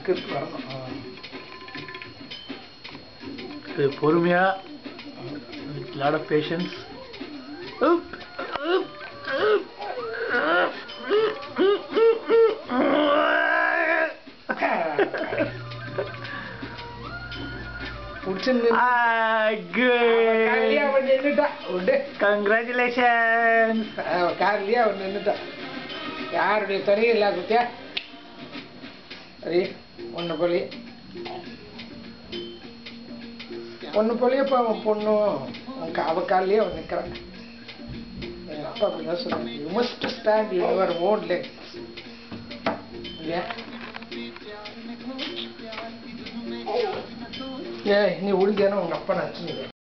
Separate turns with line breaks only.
இருக்கு இருக்கு வரணும் ஆ.
இது பொறுமையா லாட் ஆஃப் பேஷன்ஸ்
புடிச்சுன்னு காலையிலே அவன் நின்னுட்டான் விடு
கங்க்ராச்சுலேஷன்
அவன் காலையிலே அவன் நின்னுட்டான் யாருடைய துணையும் இல்ல குத்தியா சரி ஒன்று போலி ஒன்று போலியே இப்போ அவன் பொண்ணும் அவன் கா- அவ காலையிலே அவன் நிற்கிறான் எங்கள் அப்பா அப்படிதான் சொன்னாங்க you must stand your own leg இல்லையா ஏய் நீ உழுந்தியானா உங்கள் அப்பா நச்சு